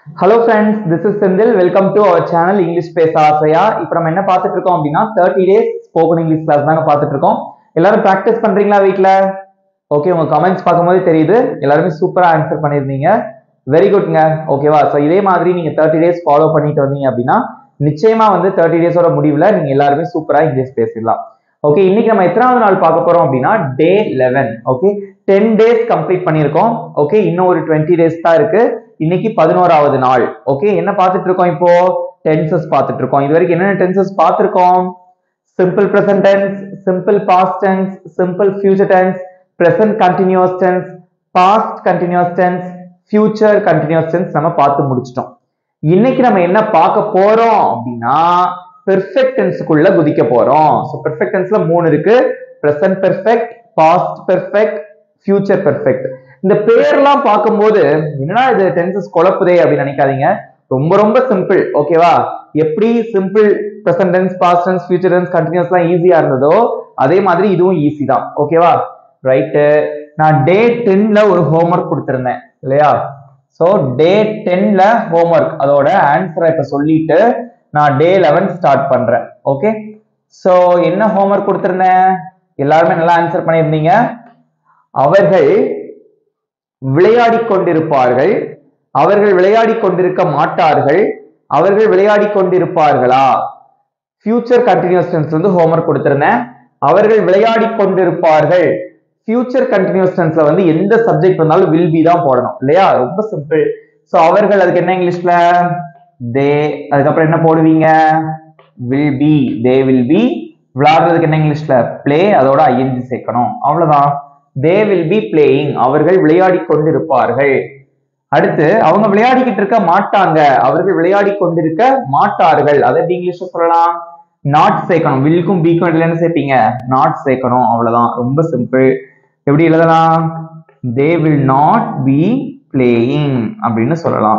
hello friends this is Senthil welcome to our channel English பேச ஆசையா இப்போ நம்ம என்ன பார்த்துட்டு இருக்கோம் அப்படின்னா thirty days spoken English class தாங்க பார்த்துட்டு இருக்கோம் எல்லாரும் ப்ராக்டிஸ் பண்றீங்களா வீட்ல ஓகே உங்க கமெண்ட்ஸ் பார்க்கும்போது தெரியுது எல்லாருமே சூப்பரா ஆன்சர் பண்ணியிருந்தீங்க வெரி குட்ங்க ஓகேவா ஸோ இதே மாதிரி நீங்க தேர்ட்டி டேஸ் ஃபாலோ பண்ணிட்டு வந்தீங்க அப்படின்னா நிச்சயமா வந்து தேர்ட்டி டேஸோட முடிவுல நீங்க எல்லாருமே சூப்பரா இங்கிலீஷ் பேசிடலாம் ஓகே இன்னைக்கு நம்ம எத்தனாவது நாள் பார்க்க போறோம் அப்படின்னா day eleven okay ten days complete பண்ணியிருக்கோம் ஓகே இன்னும் ஒரு டுவெண்ட்டி டேஸ் தான் இருக்கு இன்னைக்கு பதினோராவது நாள் ஓகே என்ன பார்த்துட்டு இருக்கோம் இப்போ டென்சஸ் பார்த்துட்டு இருக்கோம் இது வரைக்கும் என்னென்ன டென்சஸ் பார்த்துருக்கோம் simple present tense simple past tense simple future tense present continuous tense past continuous tense future continuous tense நம்ம பார்த்து முடிச்சிட்டோம் இன்னைக்கு நம்ம என்ன பார்க்க போறோம் அப்படின்னா பெர்ஃபெக்ட் டென்ஸுக்குள்ள குதிக்க போறோம் ஸோ பெர்ஃபெக்ட் டென்ஸ்ல மூணு இருக்கு present perfect past perfect future perfect இந்த பேர்லாம் பார்க்கும்போது என்னடா இது டென்சஸ் குழப்புதே அப்படின்னு நினைக்காதீங்க ரொம்ப ரொம்ப சிம்பிள் ஓகேவா எப்படி simple present tense past tense future tense கண்டினியூஸ்லாம் ஈஸியா இருந்ததோ அதே மாதிரி இதுவும் ஈஸி தான் ஓகேவா ரைட்டு நான் டே டென்ல ஒரு ஹோம்ஒர்க் கொடுத்துருந்தேன் இல்லையா ஸோ டே டென்ல ஹோம்ஒர்க் அதோட ஆன்சரை இப்ப சொல்லிட்டு நான் டே லெவன் ஸ்டார்ட் பண்றேன் ஓகே ஸோ என்ன ஹோம்ஒர்க் கொடுத்துருந்தேன் எல்லாருமே நல்லா ஆன்சர் பண்ணியிருந்தீங்க அவர்கள் விளையாடி கொண்டிருப்பார்கள் அவர்கள் விளையாடி கொண்டிருக்க மாட்டார்கள் அவர்கள் விளையாடி கொண்டிருப்பார்களா ஃபியூச்சர் கண்டினியூஸ் டென்ஸ் வந்து ஹோம்ஒர்க் கொடுத்திருந்தேன் அவர்கள் விளையாடி கொண்டிருப்பார்கள் ஃபியூச்சர் கண்டினியூஸ் டென்ஸ்ல வந்து எந்த சப்ஜெக்ட் வந்தாலும் வில் பி தான் போடணும் இல்லையா ரொம்ப சிம்பிள் ஸோ அவர்கள் அதுக்கு என்ன இங்கிலீஷ்ல தே அதுக்கப்புறம் என்ன போடுவீங்க will be they will be விளையாடுறதுக்கு என்ன இங்கிலீஷ்ல பிளே அதோட ஐஎன்ஜி சேர்க்கணும் அவ்வளவுதான் தே வில் பி பிளேயிங் அவர்கள் விளையாடி கொண்டிருப்பார்கள் அடுத்து அவங்க விளையாடிக்கிட்டு இருக்க மாட்டாங்க அவர்கள் விளையாடி கொண்டிருக்க மாட்டார்கள் அதை எப்படி இங்கிலீஷ்ல சொல்லலாம் நாட் சேர்க்கணும் வில்க்கும் பீக்கும் இல்லைன்னு சேர்ப்பீங்க நாட் சேர்க்கணும் அவ்வளவுதான் ரொம்ப சிம்பிள் எப்படி எழுதலாம் they will not be playing அப்படின்னு சொல்லலாம்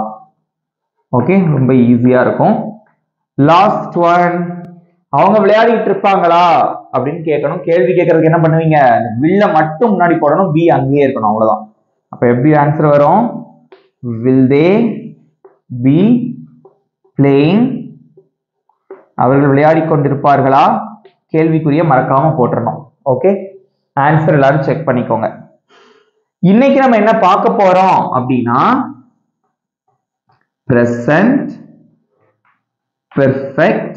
ஓகே ரொம்ப ஈஸியா இருக்கும் லாஸ்ட் ஒன் அவங்க விளையாடிட்டு இருப்பாங்களா அப்படின்னு கேட்கணும் கேள்வி கேட்கறதுக்கு என்ன பண்ணுவீங்க வில்ல மட்டும் முன்னாடி போடணும் பி அங்கேயே இருக்கணும் அவ்வளவுதான் அப்ப எப்படி ஆன்சர் வரும் வில் தே பி பிளேயிங் அவர்கள் விளையாடி கொண்டிருப்பார்களா கேள்விக்குரிய மறக்காம போட்டுறணும் ஓகே ஆன்சர் எல்லாரும் செக் பண்ணிக்கோங்க இன்னைக்கு நம்ம என்ன பார்க்க போறோம் அப்படின்னா பிரசன்ட் பெர்ஃபெக்ட்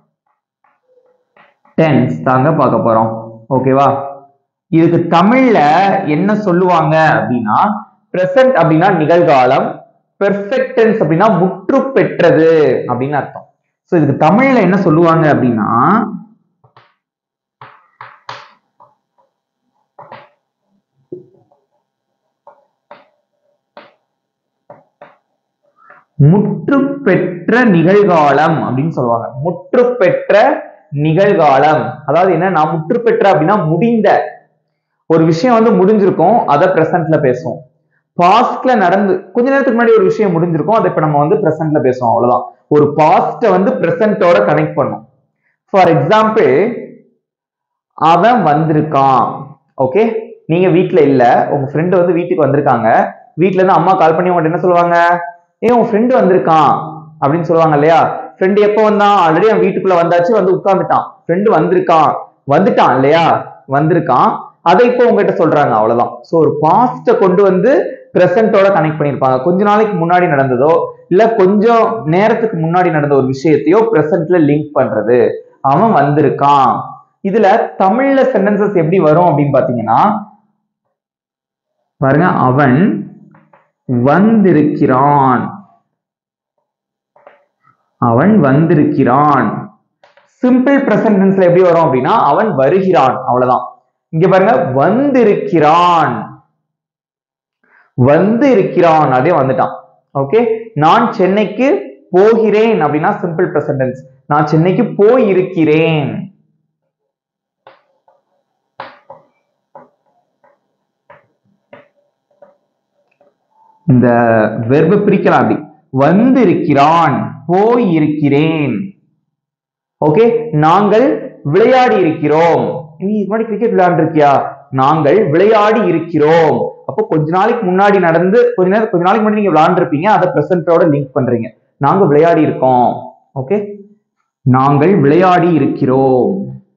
டென்ஸ் தாங்க பார்க்க போறோம் ஓகேவா இதுக்கு தமிழ்ல என்ன சொல்லுவாங்க அப்படின்னா பிரசன்ட் அப்படின்னா நிகழ்காலம் பெர்ஃபெக்ட் டென்ஸ் அப்படின்னா முற்று பெற்றது அப்படின்னு அர்த்தம் ஸோ இதுக்கு தமிழ்ல என்ன சொல்லுவாங்க அப்படின்னா முற்று பெற்ற நிகழ்காலம் அப்படின்னு சொல்லுவாங்க முற்று பெற்ற நிகழ்காலம் அதாவது என்ன நான் முற்று பெற்ற அப்படின்னா முடிந்த ஒரு விஷயம் வந்து முடிஞ்சிருக்கும் அதை பிரசன்ட்ல பேசுவோம் பாஸ்ட்ல நடந்து கொஞ்ச நேரத்துக்கு முன்னாடி ஒரு விஷயம் முடிஞ்சிருக்கும் அதை இப்ப நம்ம வந்து பிரசன்ட்ல பேசுவோம் அவ்வளவுதான் ஒரு பாஸ்ட வந்து பிரசன்டோட கனெக்ட் பண்ணும் ஃபார் எக்ஸாம்பிள் அவன் வந்திருக்கான் ஓகே நீங்க வீட்ல இல்ல உங்க ஃப்ரெண்டு வந்து வீட்டுக்கு வந்திருக்காங்க வீட்ல இருந்து அம்மா கால் பண்ணி உங்கள்ட்ட என்ன சொல்லுவாங்க ஏ உன் ஃப்ரெண்டு வந்திருக்கான் அப்படின்னு சொல்லுவாங்க இல்லையா ஃப்ரெண்டு எப்போ வந்தான் ஆல்ரெடி அவன் வீட்டுக்குள்ள வந்தாச்சு வந்து உட்கார்ந்துட்டான் ஃப்ரெண்டு வந்திருக்கான் வந்துட்டான் இல்லையா வந்திருக்கான் அதை இப்போ உங்ககிட்ட சொல்றாங்க அவ்வளவுதான் ஸோ ஒரு பாஸ்ட கொண்டு வந்து பிரசன்டோட கனெக்ட் பண்ணியிருப்பாங்க கொஞ்ச நாளைக்கு முன்னாடி நடந்ததோ இல்ல கொஞ்சம் நேரத்துக்கு முன்னாடி நடந்த ஒரு விஷயத்தையோ பிரசன்ட்ல லிங்க் பண்றது அவன் வந்திருக்கான் இதுல தமிழ்ல சென்டென்சஸ் எப்படி வரும் அப்படின்னு பாத்தீங்கன்னா பாருங்க அவன் வந்திருக்கிறான் அவன் வந்திருக்கிறான் சிம்பிள் பிரசன்ட் டென்ஸ்ல எப்படி வரும் அப்படின்னா அவன் வருகிறான் அவ்வளவுதான் இங்க பாருங்க வந்திருக்கிறான் வந்து இருக்கிறான் அதே வந்துட்டான் ஓகே நான் சென்னைக்கு போகிறேன் அப்படின்னா சிம்பிள் பிரசன்டென்ஸ் நான் சென்னைக்கு போயிருக்கிறேன் இந்த வெர்பு பிரிக்கலாம் அப்படி வந்திருக்கிறான் போயிருக்கிறேன் ஓகே நாங்கள் விளையாடி இருக்கிறோம் நீ இது மாதிரி கிரிக்கெட் விளையாண்டுருக்கியா நாங்கள் விளையாடி இருக்கிறோம் அப்போ கொஞ்ச நாளைக்கு முன்னாடி நடந்து கொஞ்ச நேரம் கொஞ்ச நாளைக்கு முன்னாடி நீங்க விளையாண்டுருப்பீங்க அதை பிரசன்டோட லிங்க் பண்றீங்க நாங்க விளையாடி இருக்கோம் ஓகே நாங்கள் விளையாடி இருக்கிறோம்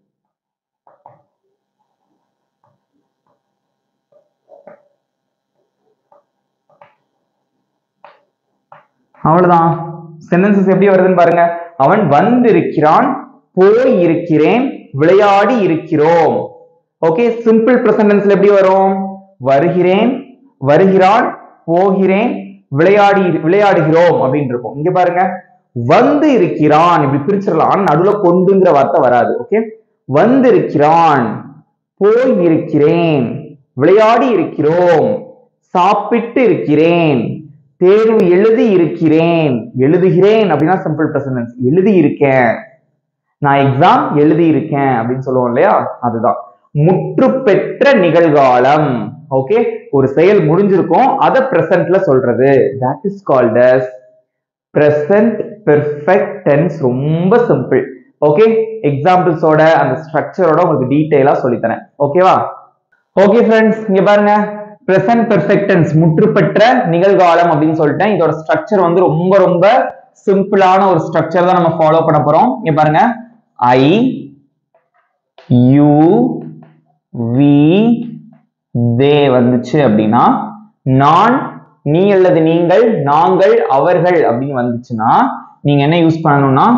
அவ்வளவுதான் சென்டென்சஸ் எப்படி வருதுன்னு பாருங்க அவன் வந்திருக்கிறான் போய் இருக்கிறேன் விளையாடி இருக்கிறோம் ஓகே சிம்பிள் பிரசன்டென்ஸ்ல எப்படி வரும் வருகிறேன் வருகிறான் போகிறேன் விளையாடி விளையாடுகிறோம் அப்படின்னு இருக்கும் இங்க பாருங்க வந்து இருக்கிறான் இப்படி பிரிச்சிடலாம் ஆனா நடுவுல கொண்டுங்கிற வார்த்தை வராது ஓகே வந்திருக்கிறான் போய் இருக்கிறேன் விளையாடி இருக்கிறோம் சாப்பிட்டு இருக்கிறேன் தேர்வு எழுதி இருக்கிறேன் எழுதுகிறேன் அப்படின்னா சிம்பிள் பிரசன்டென்ஸ் எழுதி இருக்கேன் நான் எக்ஸாம் எழுதி இருக்கேன் அப்படின்னு சொல்லுவோம் இல்லையா அதுதான் முற்று பெற்ற நிகழ்காலம் ஓகே ஒரு செயல் முடிஞ்சிருக்கும் அதை பிரசன்ட்ல சொல்றது that is called as present perfect tense ரொம்ப சிம்பிள் ஓகே எக்ஸாம்பிள்ஸோட அந்த ஸ்ட்ரக்சரோட உங்களுக்கு டீட்டெயிலா சொல்லித்தரேன் ஓகேவா ஓகே ஃப்ரெண்ட்ஸ் இங்க பாருங்க பிரசன்ட் பெர்ஃபெக்ட் டென்ஸ் முற்றுப்பெற்ற நிகழ்காலம் அப்படின்னு சொல்லிட்டேன் இதோட ஸ்ட்ரக்சர் வந்து ரொம்ப ரொம்ப சிம்பிளான ஒரு ஸ்ட்ரக்சர் தான் நம்ம ஃபாலோ பண்ண போறோம் இங்க பாருங்க ஐ யூ வி தே வந்துச்சு அப்படின்னா நான் நீ அல்லது நீங்கள் நாங்கள் அவர்கள் அப்படின்னு வந்துச்சுன்னா நீங்க என்ன யூஸ் பண்ணணும்னா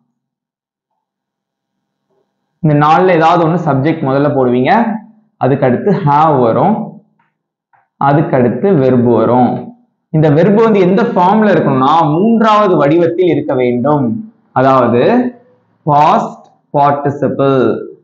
இந்த நாள்ல ஏதாவது ஒன்று சப்ஜெக்ட் முதல்ல போடுவீங்க அதுக்கு அடுத்து ஹாவ் வரும் அதுக்கு அடுத்து வெர்பு வரும் இந்த வெர்பு வந்து எந்த ஃபார்ம்ல இருக்கணும்னா மூன்றாவது வடிவத்தில் இருக்க வேண்டும் அதாவது பாஸ்ட் பார்ட்டிசிபிள்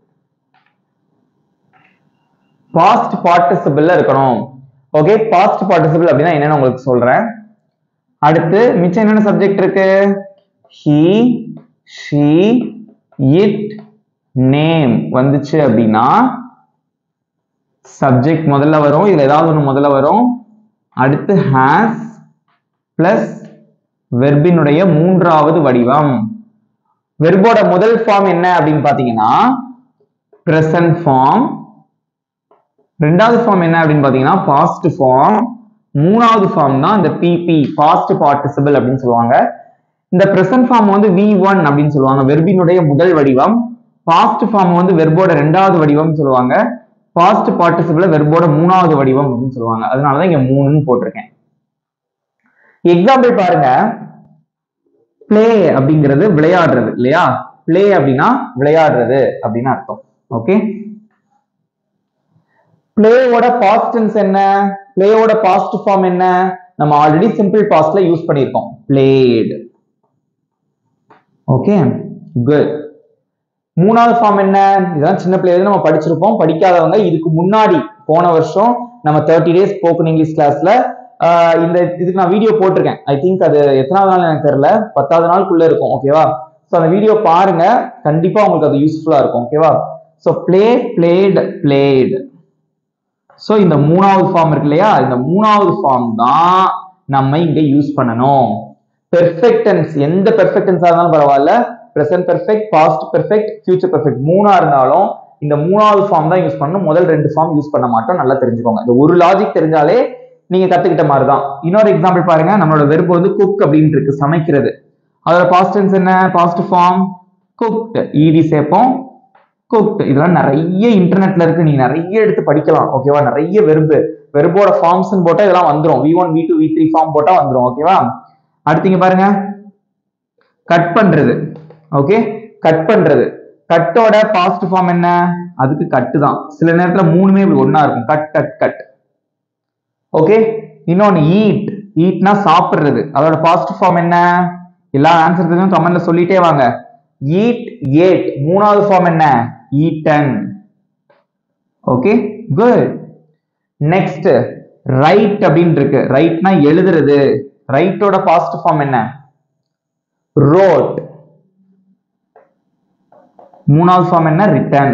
பாஸ்ட் பார்ட்டிசிபிள்ல இருக்கணும் ஓகே பாஸ்ட் பார்ட்டிசிபிள் அப்படின்னா என்னன்னு உங்களுக்கு சொல்றேன் அடுத்து மிச்சம் என்னென்ன சப்ஜெக்ட் இருக்கு ஹி ஷி இட் நேம் வந்துச்சு அப்படின்னா சப்ஜெக்ட் முதல்ல வரும் இதுல ஏதாவது ஒன்று முதல்ல வரும் அடுத்து ஹேஸ் பிளஸ் வெர்பினுடைய மூன்றாவது வடிவம் வெர்போட முதல் ஃபார்ம் என்ன அப்படின்னு பாத்தீங்கன்னா பிரசன்ட் ஃபார்ம் ரெண்டாவது ஃபார்ம் என்ன அப்படின்னு பாத்தீங்கன்னா பாஸ்ட் ஃபார்ம் மூணாவது ஃபார்ம் தான் இந்த பிபி பாஸ்ட் பார்ட்டிசிபிள் அப்படின்னு சொல்லுவாங்க இந்த பிரசன்ட் ஃபார்ம் வந்து வி ஒன் அப்படின்னு சொல்லுவாங்க வெர்பினுடைய முதல் வடிவம் பாஸ்ட் ஃபார்ம் வந்து வெர்போட ரெண்டாவது வடிவம் சொல்லுவாங்க பாஸ்ட் பார்ட்டிசிபிள் வெர்போட மூணாவது வடிவம் அப்படின்னு சொல்லுவாங்க அதனாலதான் இங்க மூணுன்னு போட்டிருக்கேன் எக்ஸாம்பிள் பாருங்க பிளே அப்படிங்கிறது விளையாடுறது இல்லையா பிளே அப்படின்னா விளையாடுறது அப்படின்னு அர்த்தம் ஓகே பிளேயோட பாஸ்ட் டென்ஸ் என்ன பிளேயோட பாஸ்ட் ஃபார்ம் என்ன நம்ம ஆல்ரெடி சிம்பிள் பாஸ்ட்ல யூஸ் பண்ணியிருக்கோம் பிளேடு ஓகே குட் மூணாவது ஃபார்ம் என்ன இதெல்லாம் சின்ன பிள்ளைல நம்ம படிச்சிருப்போம் படிக்காதவங்க இதுக்கு முன்னாடி போன வருஷம் நம்ம தேர்ட்டி டேஸ் ஸ்போக்கன் இங்கிலீஷ் கிளாஸ்ல இந்த இதுக்கு நான் வீடியோ போட்டிருக்கேன் ஐ திங்க் அது எத்தனாவது நாள் எனக்கு தெரியல பத்தாவது நாளுக்குள்ள இருக்கும் ஓகேவா ஸோ அந்த வீடியோ பாருங்க கண்டிப்பா உங்களுக்கு அது யூஸ்ஃபுல்லா இருக்கும் ஓகேவா so play played played so இந்த மூணாவது ஃபார்ம் இருக்கு இல்லையா இந்த மூணாவது ஃபார்ம் தான் நம்ம இங்க யூஸ் பண்ணணும் பெர்ஃபெக்டன்ஸ் எந்த பெர்ஃபெக்டன்ஸா இருந்தாலும் பரவாயில்ல present perfect past perfect future perfect மூணா இருந்தாலும் இந்த மூணாவது ஃபார்ம் தான் யூஸ் பண்ணணும் முதல் ரெண்டு ஃபார்ம் யூஸ் பண்ண மாட்டோம் நல்லா தெரிஞ்சுக்கோங்க இந்த ஒரு லாஜிக் தெரிஞ்சாலே நீங்க கத்துக்கிட்ட மாதிரி தான் இன்னொரு எக்ஸாம்பிள் பாருங்க நம்மளோட வெறுப்பு வந்து குக் அப்படின்னு இருக்கு சமைக்கிறது அதோட பாஸ்ட் டென்ஸ் என்ன பாஸ்ட் ஃபார்ம் குக்ட் ஈடி சேர்ப்போம் குக்ட் இதெல்லாம் நிறைய இன்டர்நெட்ல இருக்கு நீங்க நிறைய எடுத்து படிக்கலாம் ஓகேவா நிறைய வெறுப்பு வெறுப்போட ஃபார்ம்ஸ் போட்டா இதெல்லாம் வந்துரும் V one V two V three form போட்டா வந்துரும் ஓகேவா அடுத்தீங்க பாருங்க கட் பண்றது ஓகே கட் பண்றது கட்டோட பாஸ்ட் ஃபார்ம் என்ன அதுக்கு கட்டு தான் சில நேரத்துல மூணுமே இப்படி ஒண்ணா இருக்கும் கட் கட் கட் ஓகே இன்னொன்னு ஈட் ஈட்னா சாப்பிடுறது அதோட பாஸ்ட் ஃபார்ம் என்ன எல்லா ஆன்சர் தெரியும் கமெண்ட்ல சொல்லிட்டே வாங்க ஈட் ஏட் மூணாவது ஃபார்ம் என்ன eaten okay good next write அப்படின்னு இருக்கு ரைட்னா எழுதுறது ரைட்டோட பாஸ்ட் ஃபார்ம் என்ன ரோட் மூணாவது ஃபார்ம் என்ன ரிட்டன்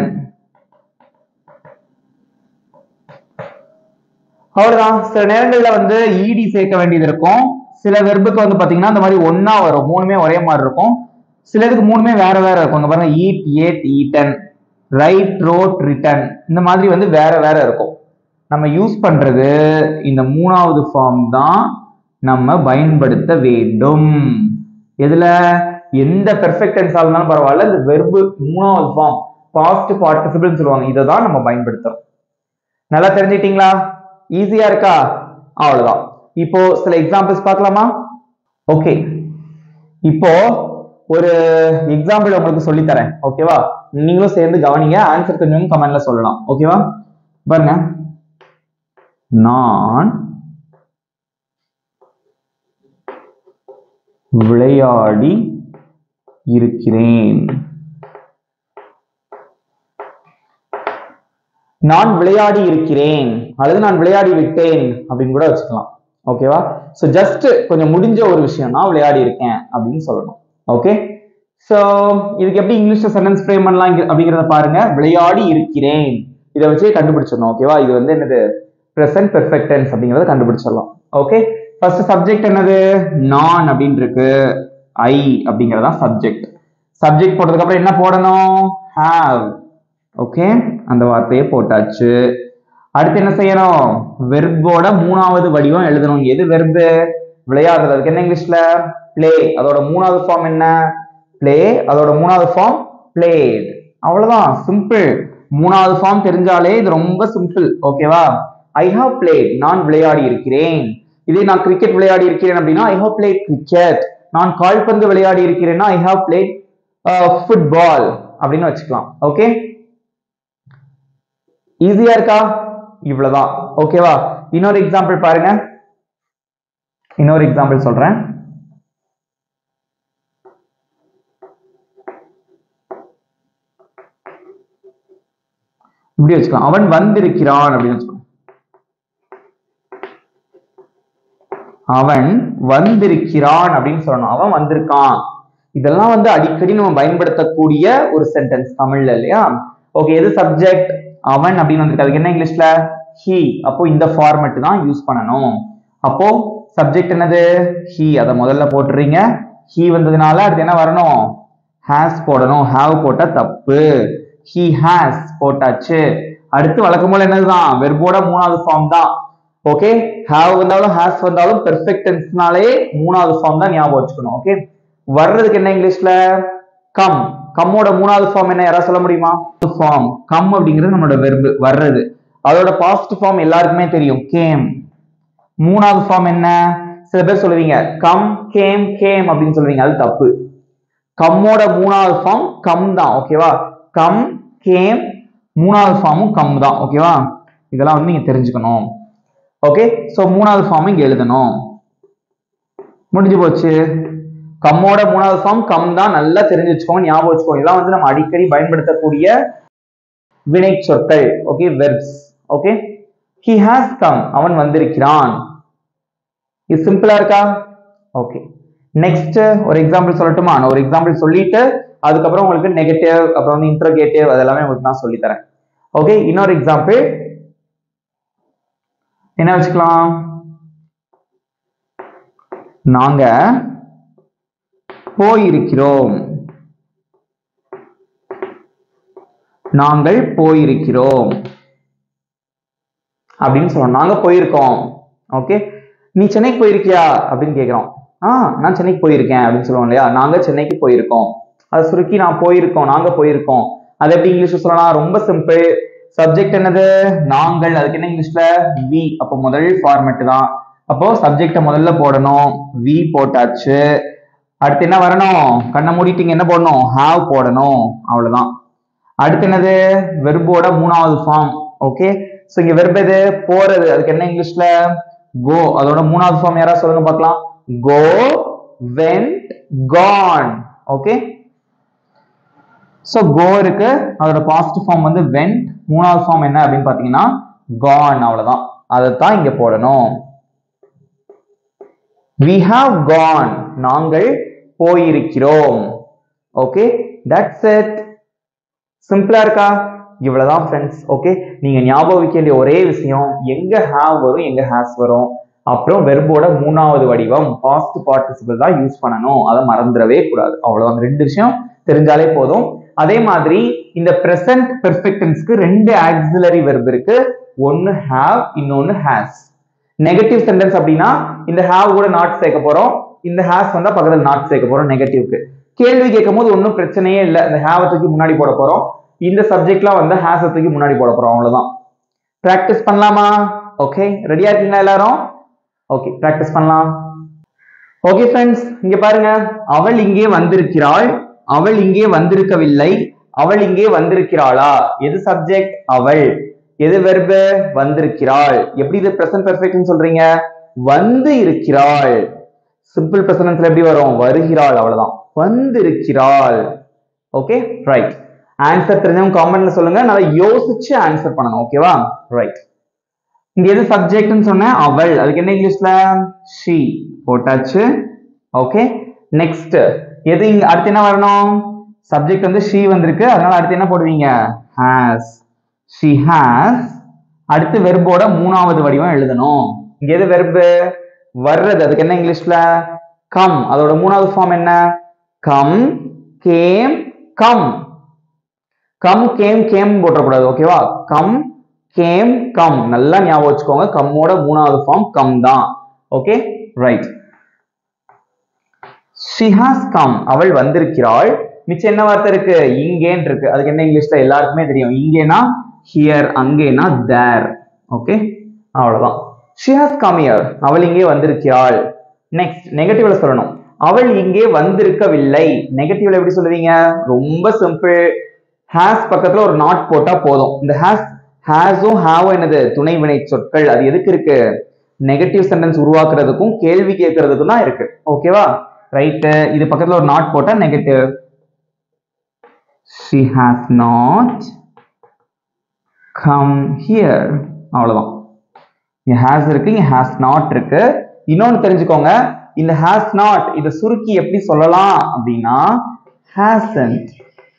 அவ்வளவுதான் சில நேரங்கள்ல வந்து இடி சேர்க்க வேண்டியது இருக்கும் சில வெர்புக்கு வந்து பாத்தீங்கன்னா இந்த மாதிரி ஒன்னா வரும் மூணுமே ஒரே மாதிரி இருக்கும் சிலதுக்கு மூணுமே வேற வேற இருக்கும் இங்க பாருங்க eat ate eaten write wrote written இந்த மாதிரி வந்து வேற வேற இருக்கும் நம்ம யூஸ் பண்றது இந்த மூணாவது ஃபார்ம் தான் நம்ம பயன்படுத்த வேண்டும் எதுல எந்த பெர்ஃபெக்ட் டென்ஸா இருந்தாலும் பரவாயில்ல இந்த வெர்பு மூணாவது ஃபார்ம் பாஸ்ட் பார்ட்டிசிபிள்னு சொல்லுவாங்க இதை தான் நம்ம பயன்படுத்துறோம் நல்லா தெரிஞ்சுக்கிட்டீங்களா ஈஸியா இருக்கா அவ்வளவுதான் இப்போ சில எக்ஸாம்பிள்ஸ் பார்க்கலாமா ஓகே இப்போ ஒரு எக்ஸாம்பிள் உங்களுக்கு சொல்லி தரேன் ஓகேவா நீங்களும் சேர்ந்து கவனிங்க ஆன்சர் கொஞ்சம் கமெண்ட்ல சொல்லலாம் ஓகேவா பாருங்க நான் விளையாடி இருக்கிறேன் நான் விளையாடி இருக்கிறேன் அல்லது நான் விளையாடி விட்டேன் அப்படின்னு கூட வச்சுக்கலாம் ஓகேவா ஸோ ஜஸ்ட் கொஞ்சம் முடிஞ்ச ஒரு விஷயம் நான் விளையாடி இருக்கேன் அப்படின்னு சொல்லணும் ஓகே ஸோ இதுக்கு எப்படி இங்கிலீஷ்ல சென்டென்ஸ் ஃப்ரேம் பண்ணலாம் இங்க- அப்படிங்கிறத பாருங்க விளையாடி இருக்கிறேன் இதை வச்சே கண்டுபிடிச்சிடணும் ஓகேவா இது வந்து என்னது ப்ரெசன்ட் பெர்ஃபெக்ட் டென்ஸ் அப்படிங்கிறத கண்டுபிடிச்சிடலாம் ஓகே ஃபர்ஸ்ட் சப்ஜெக்ட் என்னது நான் அப்படின்னு இருக்கு ஐ அப்படிங்கறதா சப்ஜெக்ட் சப்ஜெக்ட் போட்டதுக்கு அப்புறம் என்ன போடணும் ஹாவ் ஓகே அந்த வார்த்தையை போட்டாச்சு அடுத்து என்ன செய்யணும் வெர்போட மூணாவது வடிவம் எழுதணும் எது வெர்பு விளையாடுறது அதுக்கு என்ன இங்கிலீஷ்ல ப்ளே அதோட மூணாவது ஃபார்ம் என்ன ப்ளே அதோட மூணாவது ஃபார்ம் பிளேட் அவ்வளவுதான் சிம்பிள் மூணாவது ஃபார்ம் தெரிஞ்சாலே இது ரொம்ப சிம்பிள் ஓகேவா ஐ ஹாவ் பிளேட் நான் விளையாடி இருக்கிறேன் இதே நான் கிரிக்கெட் விளையாடி இருக்கிறேன் அப்படின்னா ஐ ஹாவ் பிளேட் கிரிக்கெட் நான் கால்பந்து விளையாடி இருக்கிறேன்னா ஐ ஹாவ் பிளேட் ஃபுட்பால் அப்படின்னு வச்சுக்கலாம் ஓகே ஈஸியா இருக்கா இவ்வளவுதான் ஓகேவா இன்னொரு எக்ஸாம்பிள் பாருங்க இன்னொரு எக்ஸாம்பிள் சொல்றேன் இப்படி வச்சுக்கலாம் அவன் வந்திருக்கிறான் அப்படின்னு வச்சுக்கலாம் அவன் வந்திருக்கிறான் அப்படின்னு சொல்லணும் அவன் வந்திருக்கான் இதெல்லாம் வந்து அடிக்கடி நம்ம பயன்படுத்தக்கூடிய ஒரு சென்டென்ஸ் தமிழ்ல இல்லையா ஓகே எது சப்ஜெக்ட் அவன் அப்படின்னு வந்திருக்கு அதுக்கு என்ன இங்கிலீஷ்ல ஹி அப்போ இந்த ஃபார்மேட் தான் யூஸ் பண்ணணும் அப்போ சப்ஜெக்ட் என்னது ஹி அதை முதல்ல போட்டுறீங்க ஹி வந்ததுனால அடுத்து என்ன வரணும் ஹேஸ் போடணும் ஹாவ் போட்டா தப்பு ஹி ஹேஸ் போட்டாச்சு அடுத்து வழக்கம் போல என்னதுதான் வெர்போட மூணாவது ஃபார்ம் தான் ஓகே ஹாவ் வந்தாலும் ஹேஸ் வந்தாலும் பெர்ஃபெக்ட் டென்ஸ்னாலே மூணாவது ஃபார்ம் தான் ஞாபகம் வச்சுக்கணும் ஓகே வர்றதுக்கு என்ன இங்கிலீஷ்ல கம் கம்மோட மூணாவது ஃபார்ம் என்ன யாராவது சொல்ல முடியுமா ஃபார்ம் கம் அப்படிங்கிறது நம்மளோட வெர்பு வர்றது அதோட பாஸ்ட் ஃபார்ம் எல்லாருக்குமே தெரியும் கேம் மூணாவது ஃபார்ம் என்ன சில பேர் சொல்லுவீங்க கம் கேம் கேம் அப்படின்னு சொல்லுவீங்க அது தப்பு கம்மோட மூணாவது ஃபார்ம் கம் தான் ஓகேவா கம் கேம் மூணாவது ஃபார்மும் கம் தான் ஓகேவா இதெல்லாம் வந்து நீங்க தெரிஞ்சுக்கணும் ஓகே சோ மூணாவது ஃபார்ம் இங்க எழுதணும் முடிஞ்சு போச்சு கம்மோட மூணாவது ஃபார்ம் கம் தான் நல்லா தெரிஞ்சு வச்சுக்கோங்க ஞாபகம் வச்சுக்கோங்க இதெல்லாம் வந்து நம்ம அடிக்கடி பயன்படுத்தக்கூடிய வினை சொற்கள் okay verbs okay he has come அவன் வந்திருக்கிறான் இது சிம்பிளா இருக்கா ஓகே நெக்ஸ்ட் ஒரு எக்ஸாம்பிள் சொல்லட்டுமா நான் ஒரு எக்ஸாம்பிள் சொல்லிட்டு அதுக்கப்புறம் உங்களுக்கு நெகட்டிவ் அப்புறம் வந்து இன்ட்ரோகேட்டிவ் அதெல்லாமே உங்களுக்கு நான் சொல்லி தரேன் ஓகே இன்னொரு எக்ஸாம்பிள் என்ன வச்சுக்கலாம் நாங்க போயிருக்கிறோம் நாங்கள் போயிருக்கிறோம் அப்படின்னு சொல்லணும் நாங்க போயிருக்கோம் ஓகே நீ சென்னைக்கு போயிருக்கியா அப்படின்னு கேக்குறோம் ஆ நான் சென்னைக்கு போயிருக்கேன் அப்படின்னு சொல்லுவோம் இல்லையா நாங்க சென்னைக்கு போயிருக்கோம் அதை சுருக்கி நான் போயிருக்கோம் நாங்க போயிருக்கோம் அது எப்படி இங்கிலீஷ்ல சொல்லலாம் ரொம்ப சிம்பிள் சப்ஜெக்ட் என்னது நாங்கள் அதுக்கு என்ன இங்கிலீஷ்ல வி அப்போ முதல் ஃபார்மேட் தான் அப்போ சப்ஜெக்ட முதல்ல போடணும் வி போட்டாச்சு அடுத்து என்ன வரணும் கண்ணை மூடிட்டீங்க என்ன போடணும் ஹாவ் போடணும் அவ்வளவுதான் அடுத்து என்னது வெர்போட மூணாவது ஃபார்ம் ஓகே சோ இங்க வெர்ப் எது போறது அதுக்கு என்ன இங்கிலீஷ்ல கோ அதோட மூணாவது ஃபார்ம் யாரா சொல்லுங்க பார்க்கலாம் go went gone okay so go இருக்கு அதோட பாசிட்டிவ் ஃபார்ம் வந்து வென்ட் மூணாவது ஃபார்ம் என்ன அப்படின்னு பாத்தீங்கன்னா கான் அவ்வளவுதான் அதைத்தான் இங்க போடணும் we have gone நாங்கள் போயிருக்கிறோம் ஓகே தட்ஸ் it சிம்பிளா இருக்கா இவ்வளவுதான் ஃப்ரெண்ட்ஸ் ஓகே நீங்க ஞாபகம் வைக்க வேண்டிய ஒரே விஷயம் எங்க ஹாவ் வரும் எங்க ஹேஸ் வரும் அப்புறம் வெர்போட மூணாவது வடிவம் பாஸ்ட் பார்ட்டிசிபிள் தான் யூஸ் பண்ணணும் அதை மறந்துடவே கூடாது அவ்வளவுதான் அந்த ரெண்டு விஷயம் தெரிஞ்சாலே போதும் அதே மாதிரி இந்த பிரசன்ட் பெர்ஃபெக்டன்ஸ்க்கு ரெண்டு ஆக்சிலரி வெர்ப் இருக்கு ஒன்னு ஹாவ் இன்னொன்னு ஹேஸ் நெகட்டிவ் சென்டென்ஸ் அப்படின்னா இந்த ஹாவ் கூட நாட் சேர்க்க போறோம் இந்த ஹேஸ் வந்தா பக்கத்துல நாட் சேர்க்க போறோம் நெகட்டிவ்க்கு கேள்வி கேட்கும் போது ஒன்றும் பிரச்சனையே இல்லை இந்த ஹேவை தூக்கி முன்னாடி போட போறோம் இந்த சப்ஜெக்ட்லாம் வந்து ஹேஸை தூக்கி முன்னாடி போட போறோம் அவ்வளவுதான் ப்ராக்டிஸ் பண்ணலாமா ஓகே ரெடியா இருக்கீங்களா எல்லாரும் ஓகே ப்ராக்டிஸ் பண்ணலாம் ஓகே ஃப்ரெண்ட்ஸ் இங்க பாருங்க அவள் இங்கே வந்திருக்கிறாள் அவள் இங்கே வந்திருக்கவில்லை அவள் இங்கே வந்திருக்கிறாளா எது சப்ஜெக்ட் அவள் எது வெர்பு வந்திருக்கிறாள் எப்படி இது பிரசன்ட் பெர்ஃபெக்ட்னு சொல்றீங்க வந்து இருக்கிறாள் சிம்பிள் பிரசன்ஸ்ல எப்படி வரும் வருகிறாள் அவ்வளவுதான் வந்திருக்கிறாள் ஓகே ரைட் ஆன்சர் தெரிஞ்சவங்க காமெண்ட்ல சொல்லுங்க நல்லா யோசிச்சு ஆன்சர் பண்ணணும் ஓகேவா ரைட் இங்க எது சப்ஜெக்ட்னு சொன்னேன் அவள் அதுக்கு என்ன இங்கிலீஷ்ல ஷீ போட்டாச்சு ஓகே நெக்ஸ்ட் எது இங்க அடுத்து என்ன வரணும் சப்ஜெக்ட் வந்து ஷீ வந்திருக்கு அதனால அடுத்து என்ன போடுவீங்க ஹாஸ் ஷி ஹாஸ் அடுத்து வெர்போட மூணாவது வடிவம் எழுதணும் இங்க எது வெர்பு வர்றது அதுக்கு என்ன இங்கிலீஷ்ல கம் அதோட மூணாவது ஃபார்ம் என்ன come came come come came came போட்டக்கூடாது ஓகேவா கம் கேம் கம் நல்லா ஞாபகம் வச்சுக்கோங்க கம்மோட மூணாவது ஃபார்ம் கம் தான் okay right she has come அவள் வந்திருக்கிறாள் மிச்சம் என்ன வார்த்தை இருக்கு இங்கேன்னு இருக்கு அதுக்கு என்ன இங்கிலீஷ்ல எல்லாருக்குமே தெரியும் இங்கேனா ஹியர் அங்கேனா தேர் ஓகே அவ்வளவுதான் ஷி ஹாஸ் கம் ஹியர் அவள் இங்கே வந்திருக்கிறாள் நெக்ஸ்ட் நெகட்டிவ்ல சொல்லணும் அவள் இங்கே வந்திருக்கவில்லை நெகட்டிவ்ல எப்படி சொல்லுவீங்க ரொம்ப சிம்பிள் ஹேஸ் பக்கத்துல ஒரு நாட் போட்டா போதும் இந்த ஹேஸ் ஹேஸும் ஹாவும் என்னது துணை வினை சொற்கள் அது எதுக்கு இருக்கு நெகட்டிவ் சென்டென்ஸ் உருவாக்குறதுக்கும் கேள்வி கேட்கறதுக்கும் தான் இருக்கு ஓகேவா ரைட்டு இது பக்கத்துல ஒரு நாட் போட்டா negative she has not come here அவ்வளவுதான் இங்க has இருக்கு இங்க has not இருக்கு இன்னொன்னு தெரிஞ்சுக்கோங்க இந்த has not இத சுருக்கி எப்படி சொல்லலாம் அப்படின்னா hasn't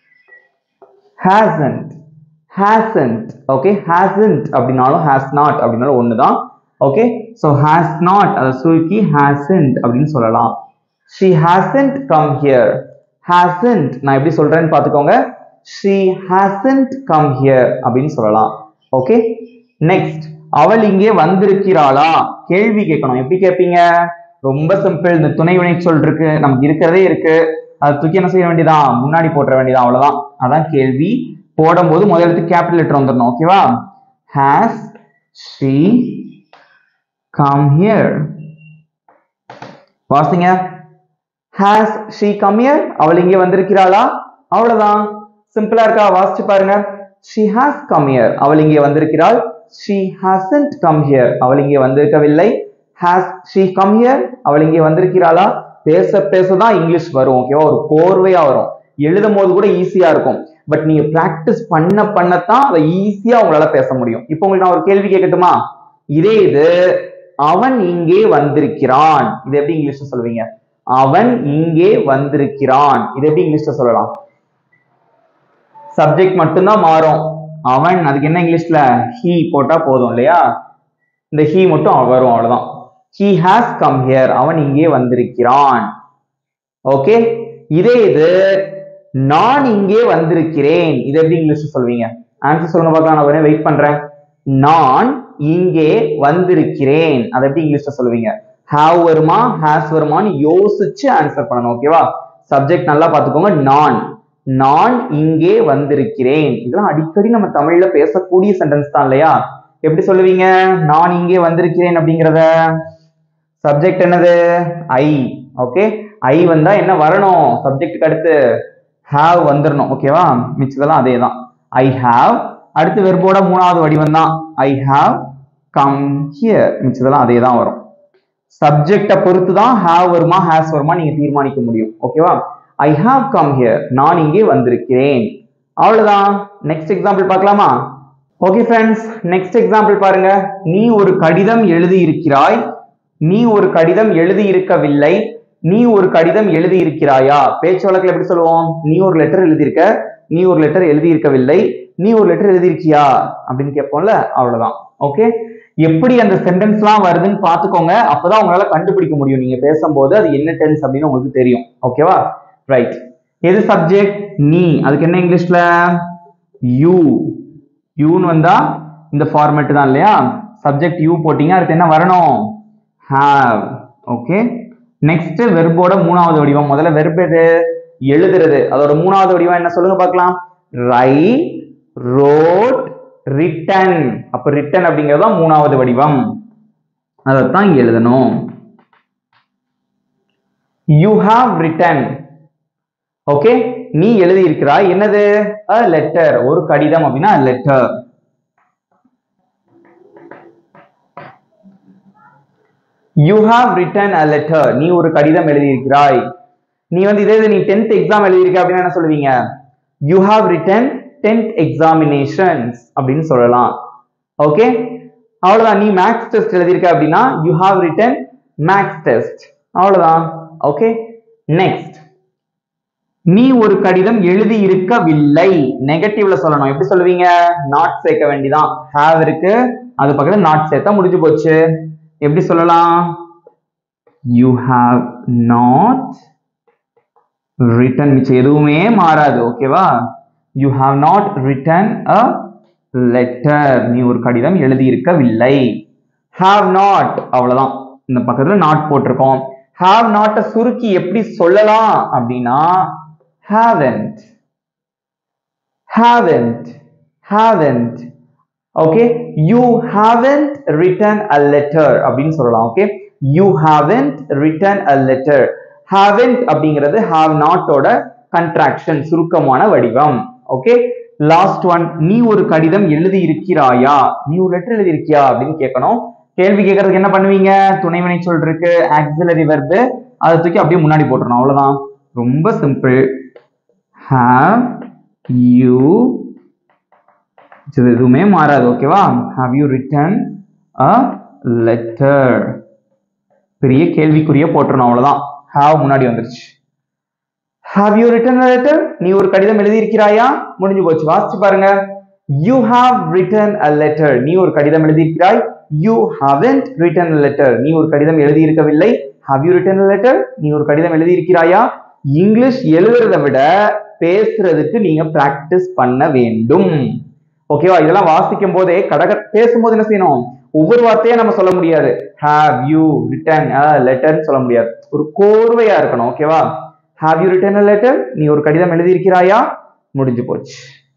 hasn't hasn't okay hasn't அப்படின்னாலும் has not அப்படின்னாலும் ஒண்ணுதான் ஓகே so has not அதை சுருக்கி hasn't அப்படின்னு சொல்லலாம் she hasn't come here hasn't நான் எப்படி சொல்றேன்னு பாத்துக்கோங்க she hasn't come here அப்படின்னு சொல்லலாம் ஓகே நெக்ஸ்ட் அவள் இங்கே வந்திருக்கிறாளா கேள்வி கேட்கணும் எப்படி கேட்பீங்க ரொம்ப சிம்பிள் இந்த துணை வினை சொல் இருக்கு நமக்கு இருக்கிறதே இருக்கு அதை தூக்கி என்ன செய்ய வேண்டியதான் முன்னாடி போட்டுற வேண்டியதான் அவ்வளவுதான் அதான் கேள்வி போடும்போது முதல் எழுத்து கேபிட்டல் லெட்டர் வந்துடணும் ஓகேவா ஹேஸ் she come here வாசிங்க ஹேஸ் ஷீ கம் ஹியர் அவள் இங்கே வந்திருக்கிறாளா அவ்வளவுதான் சிம்பிளா இருக்கா வாசிச்சு பாருங்க ஷி ஹாஸ் கம் ஹியர் அவள் இங்கே வந்திருக்கிறாள் ஷி ஹாசன்ட் கம் ஹியர் அவள் இங்கே வந்திருக்கவில்லை ஹாஸ் ஷீ கம் ஹியர் அவள் இங்கே வந்திருக்கிறாளா பேச பேச தான் இங்கிலீஷ் வரும் ஓகேவா ஒரு கோர்வையா வரும் எழுதும் போது கூட ஈஸியா இருக்கும் பட் நீங்க பிராக்டிஸ் பண்ண பண்ணத்தான் அதை ஈஸியா உங்களால பேச முடியும் இப்போ உங்களுக்கு நான் ஒரு கேள்வி கேட்கட்டுமா இதே இது அவன் இங்கே வந்திருக்கிறான் இது எப்படி இங்கிலீஷ்ல சொல்லுவீங்க அவன் இங்கே வந்திருக்கிறான் இது எப்படி இங்கிலீஷ்ல சொல்லலாம் சப்ஜெக்ட் மட்டும்தான் மாறும் அவன் அதுக்கு என்ன இங்கிலீஷ்ல ஹீ போட்டா போதும் இல்லையா இந்த ஹீ மட்டும் வரும் அவ்வளவுதான் ஹீ ஹாஸ் கம் ஹியர் அவன் இங்கே வந்திருக்கிறான் ஓகே இதே இது நான் இங்கே வந்திருக்கிறேன் இது எப்படி இங்கிலீஷ்ல சொல்வீங்க ஆன்சர் சொல்லுங்க பார்க்கலாம் நான் வெயிட் பண்றேன் நான் இங்கே வந்திருக்கிறேன் அதை எப்படி இங்கிலீஷ்ல சொல்லுவீங்க ஹாவ் வருமா ஹேஸ் வருமான்னு யோசிச்சு ஆன்சர் பண்ணணும் ஓகேவா சப்ஜெக்ட் நல்லா பார்த்துக்கோங்க நான் நான் இங்கே வந்திருக்கிறேன் இதெல்லாம் அடிக்கடி நம்ம தமிழ்ல பேசக்கூடிய சென்டென்ஸ் தான் இல்லையா எப்படி சொல்லுவீங்க நான் இங்கே வந்திருக்கிறேன் அப்படிங்கிறத சப்ஜெக்ட் என்னது ஐ ஓகே ஐ வந்தா என்ன வரணும் சப்ஜெக்ட்டுக்கு அடுத்து ஹாவ் வந்துடணும் ஓகேவா மிச்சதெல்லாம் அதே தான் ஐ ஹாவ் அடுத்து வெர்போட மூணாவது வடிவம் தான் ஐ ஹாவ் கம் ஹியர் மிச்சதெல்லாம் அதே தான் வரும் சப்ஜெக்டை பொறுத்து தான் ஹாவ் வருமா ஹேஸ் வருமா நீங்க தீர்மானிக்க முடியும் ஓகேவா ஐ ஹாவ் கம் ஹியர் நான் இங்கே வந்திருக்கிறேன் அவ்வளவுதான் நெக்ஸ்ட் எக்ஸாம்பிள் பார்க்கலாமா ஓகே ஃப்ரெண்ட்ஸ் நெக்ஸ்ட் எக்ஸாம்பிள் பாருங்க நீ ஒரு கடிதம் எழுதி இருக்கிறாய் நீ ஒரு கடிதம் எழுதி இருக்கவில்லை நீ ஒரு கடிதம் எழுதி இருக்கிறாயா பேச்சு வழக்கில் எப்படி சொல்லுவோம் நீ ஒரு லெட்டர் எழுதியிருக்க நீ ஒரு லெட்டர் எழுதி இருக்கவில்லை நீ ஒரு லெட்டர் எழுதியிருக்கியா அப்படின்னு கேட்போம்ல அவ்வளவுதான் ஓகே எப்படி அந்த சென்டென்ஸ்லாம் வருதுன்னு பார்த்துக்கோங்க அப்பதான் உங்களால கண்டுபிடிக்க முடியும் நீங்க பேசும்போது அது என்ன டென்ஸ் அப்படின்னு உங்களுக்கு தெரியும் ஓகேவா ரைட் எது சப்ஜெக்ட் நீ அதுக்கு என்ன இங்கிலீஷ்ல யூ யூன்னு வந்தா இந்த ஃபார்மேட் தான் இல்லையா சப்ஜெக்ட் யூ போட்டீங்க அடுத்து என்ன வரணும் ஹாவ் ஓகே நெக்ஸ்ட் வெர்போட மூணாவது வடிவம் முதல்ல வெர்ப் எது எழுதுறது அதோட மூணாவது வடிவம் என்ன சொல்லுங்க பார்க்கலாம் ரைட் ரோட் ரிட்டன் அப்ப ரிட்டன் அப்படிங்கிறது தான் மூணாவது வடிவம் அதைத்தான் இங்க எழுதணும் யூ ஹாவ் ரிட்டன் ஓகே நீ எழுதி இருக்கிறாய் என்னது a லெட்டர் ஒரு கடிதம் அப்படின்னா letter you have written a letter நீ ஒரு கடிதம் எழுதியிருக்கிறாய் நீ வந்து இதே இது நீ டென்த் எக்ஸாம் எழுதியிருக்க அப்படின்னா என்ன சொல்லுவீங்க you have written tenth examinations அப்படின்னு சொல்லலாம் ஓகே அவ்வளவுதான் நீ மேக்ஸ் டெஸ்ட் எழுதியிருக்க அப்படின்னா you have written maths test அவ்வளவுதான் ஓகே நெக்ஸ்ட் நீ ஒரு கடிதம் எழுதி இருக்கவில்லை நெகட்டிவ்ல சொல்லணும் எப்படி சொல்லுவீங்க நாட் சேர்க்க வேண்டிதான் ஹாவ் இருக்கு அது பக்கத்துல நாட் சேர்த்தா முடிஞ்சு போச்சு எப்படி சொல்லலாம் யூ ஹாவ் நாட் ரிட்டன் மிச்சம் எதுவுமே மாறாது ஓகேவா you have not written a letter நீ ஒரு கடிதம் எழுதி இருக்கவில்லை ஹாவ் நாட் அவ்வளவுதான் இந்த பக்கத்துல நாட் போட்டிருக்கோம் ஹாவ் நாட்டை சுருக்கி எப்படி சொல்லலாம் அப்படின்னா haven't haven't haven't okay you haven't written a letter அப்படின்னு சொல்லலாம் okay you haven't written a letter haven't அப்படிங்கிறது have not ஓட contraction சுருக்கமான வடிவம் okay லாஸ்ட் ஒன் நீ ஒரு கடிதம் எழுதி இருக்கிறாயா நீ ஒரு லெட்டர் எழுதி இருக்கியா அப்படின்னு கேட்கணும் கேள்வி கேட்கறதுக்கு என்ன பண்ணுவீங்க துணைவினை சொல் இருக்கு ஆக்சிலரி வெர்பு அதை தூக்கி அப்படியே முன்னாடி போட்டுறணும் அவ்வளவுதான் ரொம்ப சிம்பிள் have you இது எதுவுமே மாறாது ஓகேவா have you written a letter பெரிய கேள்விக்குரிய போட்டுறணும் அவ்வளவுதான் have முன்னாடி வந்துருச்சு have you written a letter நீ ஒரு கடிதம் எழுதி இருக்கிறாயா முடிஞ்சு போச்சு வாசிச்சு பாருங்க you have written a letter நீ ஒரு கடிதம் எழுதி இருக்கிறாய் you haven't written a letter நீ ஒரு கடிதம் எழுதி இருக்கவில்லை have you written a letter நீ ஒரு கடிதம் எழுதி இருக்கிறாயா இங்கிலீஷ் எழுதுறதை விட பேசுறதுக்கு நீங்க பிராக்டிஸ் பண்ண வேண்டும் ஓகேவா இதெல்லாம் வாசிக்கும் போதே கடக பேசும்போது என்ன செய்யணும் ஒவ்வொரு வார்த்தையா நம்ம சொல்ல முடியாது ஹாவ் யூ ரிட்டன் லெட்டர்னு சொல்ல முடியாது ஒரு கோர்வையா இருக்கணும் ஓகேவா ஹாவ் யூ ரிட்டன் லெட்டர் நீ ஒரு கடிதம் எழுதியிருக்கிறாயா முடிஞ்சு போச்சு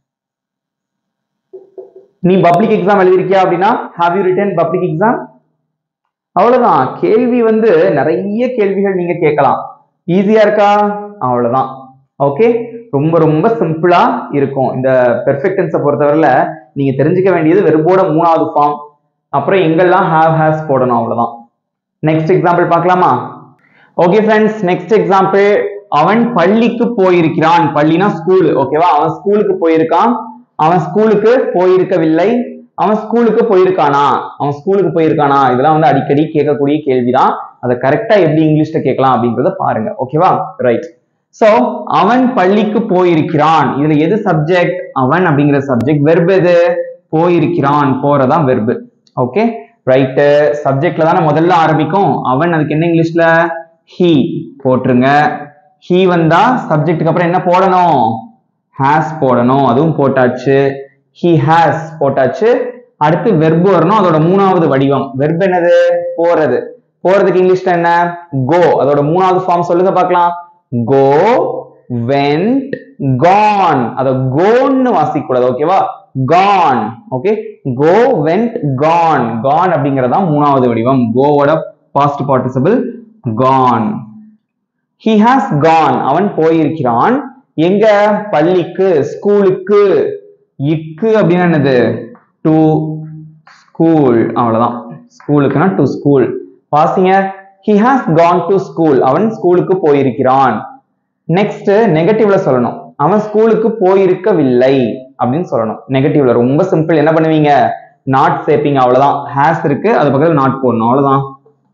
நீ பப்ளிக் எக்ஸாம் எழுதியிருக்கியா அப்படின்னா have you written public exam அவ்வளவுதான் கேள்வி வந்து நிறைய கேள்விகள் நீங்க கேட்கலாம் ஈஸியா இருக்கா அவ்வளவுதான் ஓகே ரொம்ப ரொம்ப சிம்பிளா இருக்கும் இந்த பெர்ஃபெக்ட் டென்ஸை பொறுத்தவரையில நீங்க தெரிஞ்சுக்க வேண்டியது வெறும்போட மூணாவது ஃபார்ம் அப்புறம் எங்கெல்லாம் ஹாவ் ஹேஸ் போடணும் அவ்வளவுதான் நெக்ஸ்ட் எக்ஸாம்பிள் பார்க்கலாமா ஓகே ஃப்ரெண்ட்ஸ் நெக்ஸ்ட் எக்ஸாம்பிள் அவன் பள்ளிக்கு போயிருக்கிறான் பள்ளினா ஸ்கூல் ஓகேவா அவன் ஸ்கூலுக்கு போயிருக்கான் அவன் ஸ்கூலுக்கு போயிருக்கவில்லை அவன் ஸ்கூலுக்கு போயிருக்கானா அவன் ஸ்கூலுக்கு போயிருக்கானா இதெல்லாம் வந்து அடிக்கடி கேட்கக்கூடிய கேள்விதான் அதை கரெக்டா எப்படி இங்கிலீஷ்ல கேட்கலாம் அப்படிங்கறத பாருங்க ஓகேவா ரைட் சோ அவன் பள்ளிக்கு போயிருக்கிறான் இதுல எது சப்ஜெக்ட் அவன் அப்படிங்கிற சப்ஜெக்ட் வெர்பு எது போயிருக்கிறான் போறதான் வெர்பு ஓகே ரைட்டு சப்ஜெக்ட்ல தானே முதல்ல ஆரம்பிக்கும் அவன் அதுக்கு என்ன இங்கிலீஷ்ல ஹீ போட்டுருங்க ஹீ வந்தா சப்ஜெக்ட்டுக்கு அப்புறம் என்ன போடணும் ஹேஸ் போடணும் அதுவும் போட்டாச்சு ஹி ஹேஸ் போட்டாச்சு அடுத்து வெர்பு வரணும் அதோட மூணாவது வடிவம் வெர்ப் என்னது போறது போறதுக்கு இங்கிலீஷ்ல என்ன கோ அதோட மூணாவது ஃபார்ம் சொல்லுங்க பார்க்கலாம் கோ வெண்ட் கான் அத கோன்னு வாசிக்க கூடாது ஓகேவா gone okay go went gone gone அப்படிங்கறதா மூணாவது வடிவம் கோவோட past participle gone he has gone அவன் போயிருக்கிறான் எங்க பள்ளிக்கு ஸ்கூலுக்கு இக்கு அப்படின்னா என்னது டு ஸ்கூல் அவ்வளவுதான் ஸ்கூலுக்குன்னா டு ஸ்கூல் வாசிங்க he has gone to school அவன் ஸ்கூலுக்கு போயிருக்கிறான் நெக்ஸ்ட் நெகட்டிவ்ல சொல்லணும் அவன் ஸ்கூலுக்கு போயிருக்கவில்லை அப்படின்னு சொல்லணும் நெகட்டிவ்ல ரொம்ப சிம்பிள் என்ன பண்ணுவீங்க நாட் சேர்ப்பீங்க அவ்வளவுதான் ஹேஸ் இருக்கு அது பக்கத்துல நாட் போடணும் அவ்வளவுதான்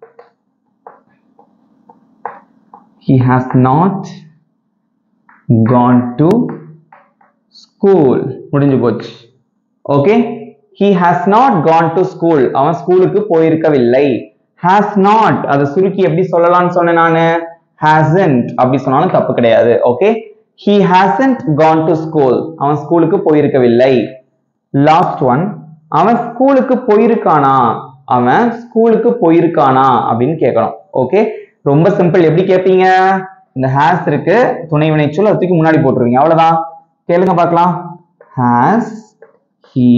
he has not gone to school முடிஞ்சு போச்சு okay he has not gone to school அவன் ஸ்கூலுக்கு போயிருக்கவில்லை has not அதை சுருக்கி எப்படி சொல்லலாம்னு சொன்னேன் நானு hasn't அப்படி சொன்னாலும் தப்பு கிடையாது okay he hasn't gone to school அவன் ஸ்கூலுக்கு போயிருக்கவில்லை லாஸ்ட் ஒன் அவன் ஸ்கூலுக்கு போயிருக்கானா அவன் ஸ்கூலுக்கு போயிருக்கானா அப்படின்னு கேட்கணும் ஓகே ரொம்ப சிம்பிள் எப்படி கேட்பீங்க இந்த ஹேஸ் இருக்கு துணை வினைச்சொல் அது தூக்கி முன்னாடி போட்டுருவீங்க அவ்வளவுதான் கேளுங்க பார்க்கலாம் has he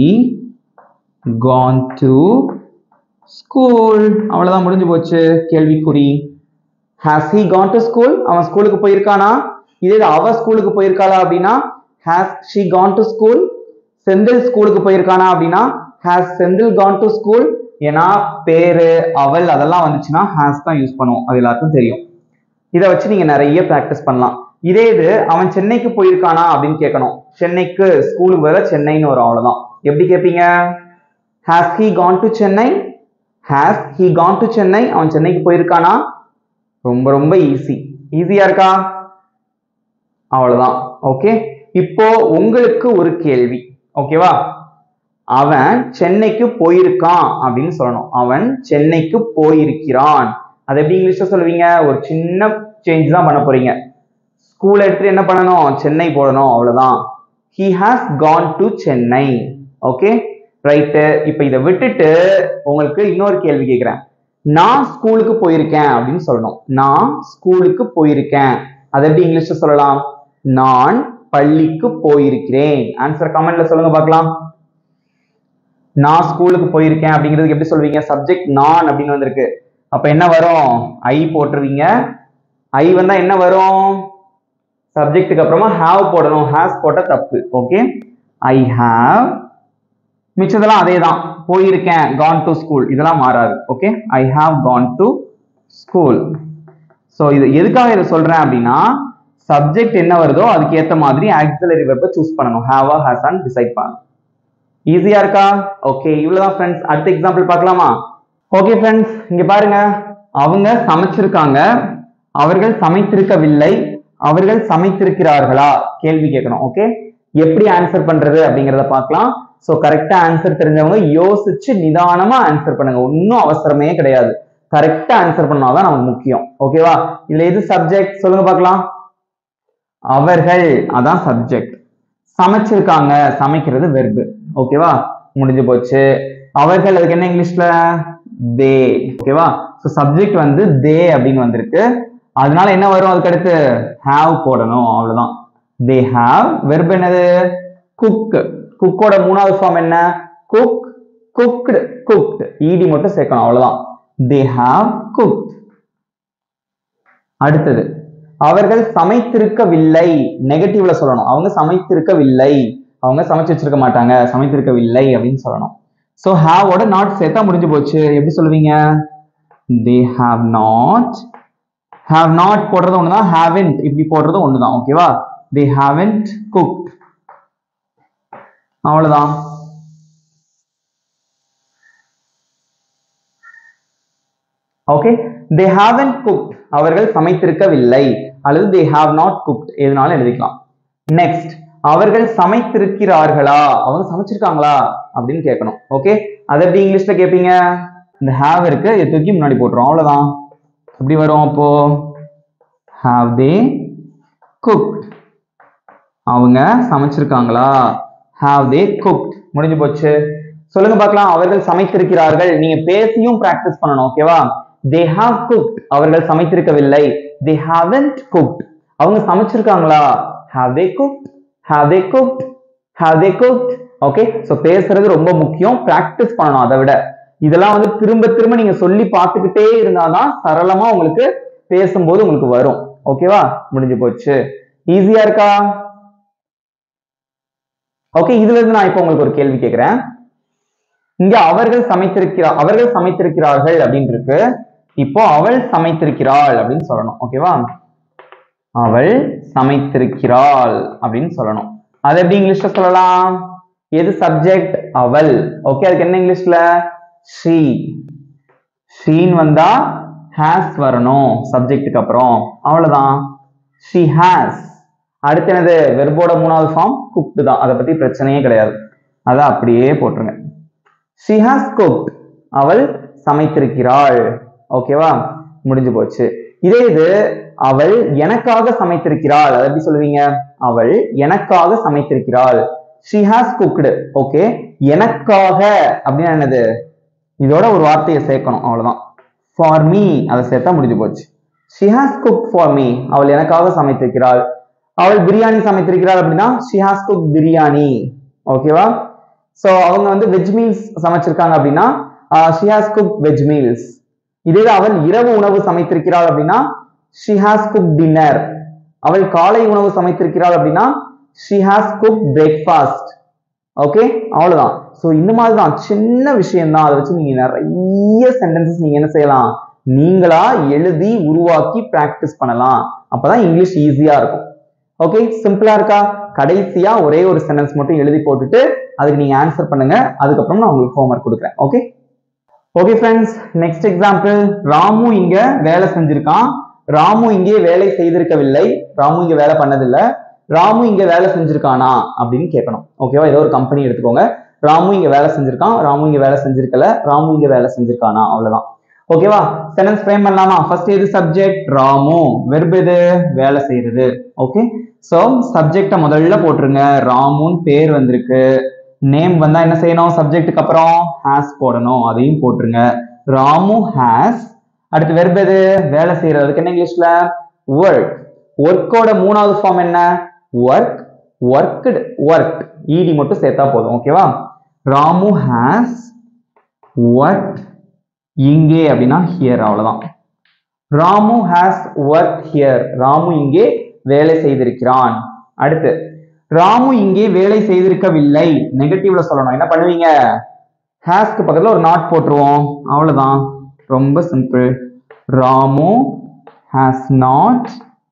gone to school அவ்வளவுதான் முடிஞ்சு போச்சு கேள்விக்குறி has he gone to school அவன் ஸ்கூலுக்கு போயிருக்கானா இதே இது அவ ஸ்கூலுக்கு போயிருக்காளா அப்படின்னா has she gone to school Senthil ஸ்கூலுக்கு போயிருக்கானா அப்படின்னா has Senthil gone to school ஏன்னா பேரு அவள் அதெல்லாம் வந்துச்சுன்னா ஹாஸ் தான் யூஸ் பண்ணுவோம் அது எல்லாருக்கும் தெரியும் இதை வச்சு நீங்க நிறைய ப்ராக்டிஸ் பண்ணலாம் இதே இது அவன் சென்னைக்கு போயிருக்கானா அப்படின்னு கேட்கணும் சென்னைக்கு ஸ்கூலுக்கு வர சென்னைன்னு வரும் அவ்வளவுதான் எப்படி கேட்பீங்க has he gone to Chennai has he gone to Chennai அவன் சென்னைக்கு போயிருக்கானா ரொம்ப ரொம்ப ஈஸி ஈஸியா இருக்கா அவ்வளவுதான் ஓகே இப்போ உங்களுக்கு ஒரு கேள்வி ஓகேவா அவன் சென்னைக்கு போயிருக்கான் அப்படின்னு சொல்லணும் அவன் சென்னைக்கு போயிருக்கிறான் அது எப்படி இங்கிலீஷ்ல சொல்லுவீங்க ஒரு சின்ன சேஞ்ச் தான் பண்ண போறீங்க ஸ்கூல் எடுத்துட்டு என்ன பண்ணணும் சென்னை போடணும் அவ்வளவுதான் he has gone to Chennai okay right இப்போ இதை விட்டுட்டு உங்களுக்கு இன்னொரு கேள்வி கேட்குறேன் நான் ஸ்கூலுக்கு போயிருக்கேன் அப்படின்னு சொல்லணும் நான் ஸ்கூலுக்கு போயிருக்கேன் அது எப்படி இங்கிலீஷ்ல சொல்லலாம் நான் பள்ளிக்கு போயிருக்கிறேன் ஆன்சர் கமெண்ட்ல சொல்லுங்க பார்க்கலாம் நான் ஸ்கூலுக்கு போயிருக்கேன் அப்படிங்கிறதுக்கு எப்படி சொல்வீங்க சப்ஜெக்ட் நான் அப்படின்னு வந்திருக்கு அப்ப என்ன வரும் ஐ போட்டுருவீங்க ஐ வந்தா என்ன வரும் சப்ஜெக்ட்டுக்கு அப்புறமா ஹாவ் போடணும் ஹேஸ் போட்ட தப்பு ஓகே ஐ ஹாவ் மிச்சதெல்லாம் அதே தான் போயிருக்கேன் கான் டு ஸ்கூல் இதெல்லாம் மாறாது okay I have gone to school so இது எதுக்காக இதை சொல்றேன் அப்படின்னா சப்ஜெக்ட் என்ன வருதோ அதுக்கு ஏத்த மாதிரி ஆக்சிலரி வெப்பை சூஸ் பண்ணணும் ஹாவா ஹாஸான் டிசைட் பண்ணணும் ஈஸியா இருக்கா ஓகே இவ்வளவுதான் ஃப்ரெண்ட்ஸ் அடுத்த எக்ஸாம்பிள் பார்க்கலாமா ஓகே ஃப்ரெண்ட்ஸ் இங்க பாருங்க அவங்க சமைச்சிருக்காங்க அவர்கள் சமைத்திருக்கவில்லை அவர்கள் சமைத்திருக்கிறார்களா கேள்வி கேட்கணும் ஓகே எப்படி ஆன்சர் பண்றது அப்படிங்கறத பார்க்கலாம் ஸோ கரெக்டா ஆன்சர் தெரிஞ்சவங்க யோசிச்சு நிதானமா ஆன்சர் பண்ணுங்க ஒன்றும் அவசரமே கிடையாது கரெக்டா ஆன்சர் பண்ணாதான் நமக்கு முக்கியம் ஓகேவா இதுல எது சப்ஜெக்ட் சொல்லுங்க பார்க்கலாம் அவர்கள் அதான் சப்ஜெக்ட் சமைச்சிருக்காங்க சமைக்கிறது வெர்பு ஓகேவா முடிஞ்சு போச்சு அவர்கள் அதுக்கு என்ன இங்கிலீஷ்ல தே ஓகேவா ஸோ சப்ஜெக்ட் வந்து தே அப்படின்னு வந்திருக்கு அதனால என்ன வரும் அதுக்கு அடுத்து ஹாவ் போடணும் அவ்வளவுதான் தே ஹாவ் வெர்ப் என்னது குக் குக்கோட மூணாவது ஃபார்ம் என்ன குக் குக்டு குக்டு ஈடி மட்டும் சேர்க்கணும் அவ்வளவுதான் தே ஹாவ் குக்ட் அடுத்தது அவர்கள் சமைத்திருக்கவில்லை நெகட்டிவ்ல சொல்லணும் அவங்க சமைத்திருக்கவில்லை அவங்க சமைச்சு வச்சிருக்க மாட்டாங்க சமைத்திருக்கவில்லை அப்படின்னு சொல்லணும் ஸோ ஹாவோட நாட் சேர்த்தா முடிஞ்சு போச்சு எப்படி சொல்லுவீங்க they have not have not போடுறது ஒண்ணுதான் ஹாவன்ட் இப்படி போடுறது ஒண்ணுதான் ஓகேவா தே ஹாவன்ட் குக்ட் அவ்வளவுதான் ஓகே தே ஹாவன் குக்ட் அவர்கள் சமைத்திருக்கவில்லை அல்லது தே ஹாவ் நாட் குக்ட் எதுனாலும் எழுதிக்கலாம் நெக்ஸ்ட் அவர்கள் சமைத்திருக்கிறார்களா அவங்க சமைச்சிருக்காங்களா அப்படின்னு கேட்கணும் ஓகே அதை எப்படி இங்கிலீஷ்ல கேட்பீங்க இந்த ஹாவ் இருக்கு இதை தூக்கி முன்னாடி போட்டுரும் அவ்வளவுதான் எப்படி வரும் அப்போ ஹாவ் தே குக்ட் அவங்க சமைச்சிருக்காங்களா ஹாவ் தே குக்ட் முடிஞ்சு போச்சு சொல்லுங்க பார்க்கலாம் அவர்கள் சமைத்திருக்கிறார்கள் நீங்க பேசியும் பிராக்டிஸ் பண்ணணும் ஓகேவா தே ஹாவ் குக்ட் அவர்கள் சமைத்திருக்கவில்லை தே ஹாவன்ட் குக்ட் அவங்க சமைச்சிருக்காங்களா have they cooked have they cooked have they cooked okay so பேசுறது ரொம்ப முக்கியம் பிராக்டிஸ் பண்ணணும் அதை விட இதெல்லாம் வந்து திரும்ப திரும்ப நீங்க சொல்லி பார்த்துக்கிட்டே இருந்தாதான் சரளமா உங்களுக்கு பேசும்போது உங்களுக்கு வரும் ஓகேவா முடிஞ்சு போச்சு ஈஸியா இருக்கா ஓகே இதுல இருந்து நான் இப்போ உங்களுக்கு ஒரு கேள்வி கேட்கிறேன் இங்க அவர்கள் சமைத்திருக்கிறார் அவர்கள் சமைத்திருக்கிறார்கள் அப்படின்னு இருக்கு இப்போ அவள் சமைத்திருக்கிறாள் அப்படின்னு சொல்லணும் ஓகேவா அவள் சமைத்திருக்கிறாள் அப்படின்னு சொல்லணும் அது எப்படி இங்கிலீஷ்ல சொல்லலாம் எது சப்ஜெக்ட் அவள் ஓகே அதுக்கு என்ன இங்கிலீஷ்ல ஷீ ஷீன் வந்தா ஹேஸ் வரணும் சப்ஜெக்ட்டுக்கு அப்புறம் அவ்வளவுதான் ஷீ ஹேஸ் அடுத்து என்னது வெர்போட மூணாவது ஃபார்ம் குக்டு தான் அதை பத்தி பிரச்சனையே கிடையாது அதை அப்படியே போட்டுருங்க ஷி ஹாஸ் குக்ட் அவள் சமைத்திருக்கிறாள் ஓகேவா முடிஞ்சு போச்சு இதே இது அவள் எனக்காக சமைத்திருக்கிறாள் அதை எப்படி சொல்லுவீங்க அவள் எனக்காக சமைத்திருக்கிறாள் ஷி ஹாஸ் குக்டு ஓகே எனக்காக அப்படின்னா என்னது இதோட ஒரு வார்த்தையை சேர்க்கணும் அவ்வளவுதான் ஃபார் மீ அதை சேர்த்தா முடிஞ்சு போச்சு she has cook for me அவள் எனக்காக சமைத்திருக்கிறாள் அவள் பிரியாணி சமைத்திருக்கிறாள் அப்படின்னா ஷி ஹாஸ் குக் பிரியாணி ஓகேவா சோ அவங்க வந்து வெஜ் மீல்ஸ் சமைச்சிருக்காங்க அப்படின்னா she has cook veg meals இதே அவள் இரவு உணவு சமைத்திருக்கிறாள் அப்படின்னா ஷி ஹாஸ் குக் டின்னர் அவள் காலை உணவு சமைத்திருக்கிறாள் அப்படின்னா she has cook breakfast okay அவ்வளவுதான் சோ இந்த மாதிரி தான் சின்ன விஷயம் தான் அதை வச்சு நீங்க நிறைய சென்டென்சஸ் நீங்க என்ன செய்யலாம் நீங்களா எழுதி உருவாக்கி பிராக்டிஸ் பண்ணலாம் அப்பதான் இங்கிலீஷ் ஈஸியா இருக்கும் ஓகே சிம்பிளா இருக்கா கடைசியா ஒரே ஒரு சென்டென்ஸ் மட்டும் எழுதி போட்டுட்டு அதுக்கு நீங்க ஆன்சர் பண்ணுங்க அதுக்கப்புறம் நான் உங்களுக்கு ஹோம்ஒர்க் கொடுக்குறேன் okay okay friends next example Ramu இங்க வேலை செஞ்சிருக்கான் ராமு இங்கே வேலை செய்திருக்கவில்லை ராமு இங்க வேலை பண்ணதில்லை ராமு இங்க வேலை செஞ்சிருக்கானா அப்படின்னு கேட்கணும் ஓகேவா ஏதோ ஒரு கம்பெனி எடுத்துக்கோங்க ராமு இங்க வேலை செஞ்சிருக்கான் ராமு இங்க வேலை செஞ்சிருக்கல ராமு இங்க வேலை செஞ்சிருக்கானா அவ்வளவுதான் ஓகேவா சென்டென்ஸ் ஃப்ரேம் பண்ணலாமா ஃபர்ஸ்ட் எது சப்ஜெக்ட் ராமு வெர்ப் எது வேலை செய்யறது ஓகே சோ சப்ஜெக்ட முதல்ல போட்டுருங்க ராமுன்னு பேர் வந்திருக்கு நேம் வந்தா என்ன செய்யணும் சப்ஜெக்ட்டுக்கு அப்புறம் ஹேஸ் போடணும் அதையும் போட்டுருங்க ராமு ஹேஸ் அடுத்து வெர்ப் எது வேலை செய்யறதுக்கு என்ன இங்கிலீஷ்ல ஒர்க் ஒர்க்கோட மூணாவது ஃபார்ம் என்ன ஒர்க் ஒர்க்டு ஒர்க் இடி மட்டும் சேர்த்தா போதும் ஓகேவா ராமு ஹேஸ் ஒர்க் இங்கே அப்படின்னா ஹியர் அவ்வளவுதான் Ramu has work here Ramu இங்கே வேலை செய்திருக்கிறான் அடுத்து ராமு இங்கே வேலை செய்திருக்கவில்லை நெகட்டிவ்ல சொல்லணும் என்ன பண்ணுவீங்க ஹேஸ்க்கு பக்கத்துல ஒரு நாட் போட்டுருவோம் அவ்வளவுதான் ரொம்ப simple Ramu has not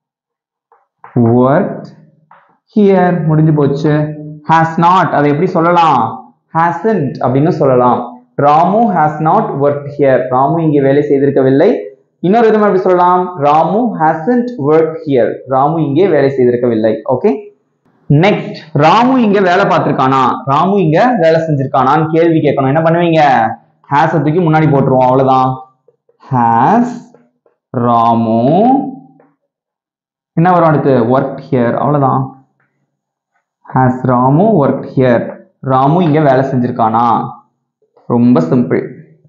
work here முடிஞ்சு போச்சு ஹேஸ் நாட் அதை எப்படி சொல்லலாம் ஹேசன்ட் அப்படின்னு சொல்லலாம் Ramu has not work here Ramu இங்கே வேலை செய்திருக்கவில்லை இன்னொரு விதமா எப்படி சொல்லலாம் Ramu hasn't work here Ramu இங்கே வேலை செய்திருக்கவில்லை ஓகே நெக்ஸ்ட் ராமு இங்க வேலை பார்த்திருக்கானா ராமு இங்க வேலை செஞ்சிருக்கானான்னு கேள்வி கேட்கணும் என்ன பண்ணுவீங்க ஹேஸ் தூக்கி முன்னாடி போட்டுருவோம் அவ்வளவுதான் ஹேஸ் ராமு என்ன வரும் அடுத்து ஒர்க் ஹியர் அவ்வளவுதான் has Ramu work here Ramu இங்க வேலை செஞ்சிருக்கானா ரொம்ப சிம்பிள்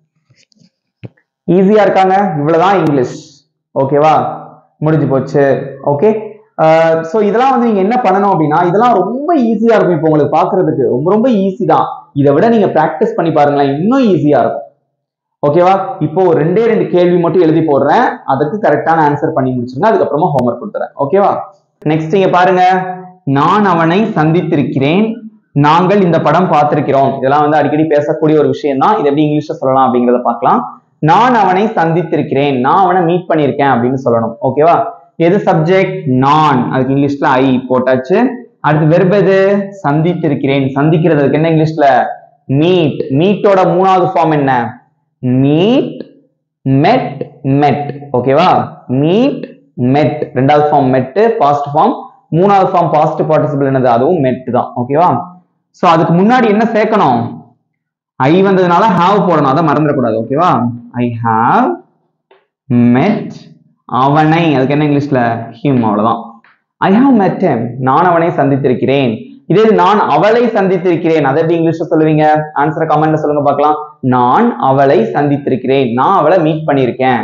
ஈஸியா இருக்காங்க இவ்வளவுதான் இங்கிலீஷ் ஓகேவா முடிஞ்சு போச்சு ஓகே ஸோ இதெல்லாம் வந்து நீங்க என்ன பண்ணணும் அப்படின்னா இதெல்லாம் ரொம்ப ஈஸியா இருக்கும் இப்போ உங்களுக்கு பாக்குறதுக்கு ரொம்ப ரொம்ப ஈஸி தான் இதை விட நீங்க ப்ராக்டிஸ் பண்ணி பாருங்களேன் இன்னும் ஈஸியா இருக்கும் ஓகேவா இப்போ ஒரு ரெண்டே ரெண்டு கேள்வி மட்டும் எழுதி போடுறேன் அதுக்கு கரெக்டான ஆன்சர் பண்ணி முடிச்சிருங்க அதுக்கப்புறமா ஹோம்ஒர்க் கொடுத்துறேன் ஓகேவா நெக்ஸ்ட் இங்க பாருங்க நான் அவனை சந்தித்திருக்கிறேன் நாங்கள் இந்த படம் பார்த்திருக்கிறோம் இதெல்லாம் வந்து அடிக்கடி பேசக்கூடிய ஒரு விஷயம் தான் இது எப்படி இங்கிலீஷ்ல சொல்லலாம் அப்படிங்கறத பார்க்கலாம் நான் அவனை சந்தித்திருக்கிறேன் நான் அவனை மீட் பண்ணியிருக்கேன் அப்படின்னு சொல்லணும் ஓகேவா எது சப்ஜெக்ட் நான் அதுக்கு இங்கிலீஷ்ல ஐ போட்டாச்சு அடுத்து வெர்ப் எது சந்தித்திருக்கிறேன் சந்திக்கிறதுக்கு என்ன இங்கிலீஷ்ல மீட் மீட்டோட மூணாவது ஃபார்ம் என்ன மீட் மெட் மெட் ஓகேவா மீட் மெட் ரெண்டாவது ஃபார்ம் மெட் பாஸ்ட் ஃபார்ம் மூணாவது ஃபார்ம் பாஸ்ட் பார்ட்டிசிபிள் என்னது அதுவும் மெட் தான் ஓகேவா சோ அதுக்கு முன்னாடி என்ன சேர்க்கணும் ஐ வந்ததுனால ஹாவ் போடணும் அதை மறந்துடக்கூடாது ஓகேவா ஐ ஹாவ் மெட் அவனை அதுக்கு என்ன இங்கிலீஷ்ல ஹிம் அவ்வளவுதான் ஐ ஹாவ் மெட் him நான் அவனை சந்தித்திருக்கிறேன் இதே இது நான் அவளை சந்தித்திருக்கிறேன் அதை எப்படி இங்கிலீஷ்ல சொல்லுவீங்க ஆன்சரை கமெண்ட்ல சொல்லுங்க பார்க்கலாம் நான் அவளை சந்தித்திருக்கிறேன் நான் அவளை மீட் பண்ணியிருக்கேன்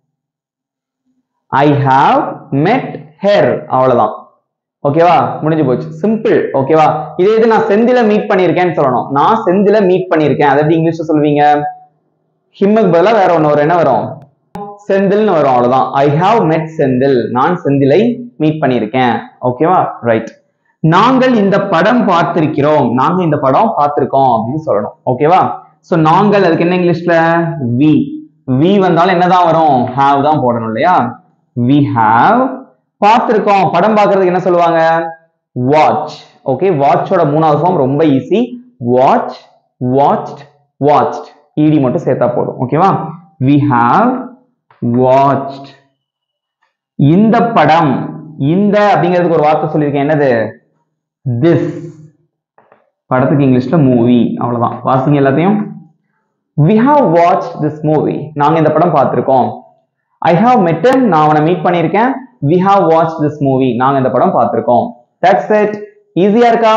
ஐ ஹாவ் மெட் ஹெர் அவ்வளவுதான் ஓகேவா முடிஞ்சு போச்சு சிம்பிள் ஓகேவா இதே இது நான் செந்தில மீட் பண்ணியிருக்கேன்னு சொல்லணும் நான் செந்தில மீட் பண்ணியிருக்கேன் அதை எப்படி இங்கிலீஷ்ல சொல்லுவீங்க ஹிம்முக்கு பதிலா வேற ஒண்ணு வரும் என்ன வரும் செந்தில்னு வரும் அவ்வளவுதான் ஐ ஹாவ் மெட் செந்தில் நான் செந்திலை மீட் பண்ணியிருக்கேன் ஓகேவா ரைட் நாங்கள் இந்த படம் பார்த்திருக்கிறோம் நாங்க இந்த படம் பார்த்திருக்கோம் அப்படின்னு சொல்லணும் ஓகேவா சோ நாங்கள் அதுக்கு என்ன இங்கிலீஷ்ல வி வி வந்தாலும் என்னதான் வரும் ஹாவ் தான் போடணும் இல்லையா வி ஹாவ் பார்த்திருக்கோம் படம் பார்க்கறதுக்கு என்ன சொல்லுவாங்க வாட்ச் ஓகே வாட்சோட மூணாவது ஃபார்ம் ரொம்ப ஈஸி வாட்ச் வாட்ச்ட் வாட்ச்ட் இடி மட்டும் சேர்த்தா போதும் ஓகேவா வி ஹாவ் வாட்ச்ட் இந்த படம் இந்த அப்படிங்கிறதுக்கு ஒரு வார்த்தை சொல்லியிருக்கேன் என்னது திஸ் படத்துக்கு இங்கிலீஷ்ல மூவி அவ்வளவுதான் வாசிங்க எல்லாத்தையும் we have watch this movie நாங்க இந்த படம் பார்த்திருக்கோம் ஐ ஹாவ் met him நான் அவனை மீட் பண்ணியிருக்கேன் we have watch this movie நாங்க இந்த படம் பார்த்திருக்கோம் தட்ஸ் இட் ஈஸியா இருக்கா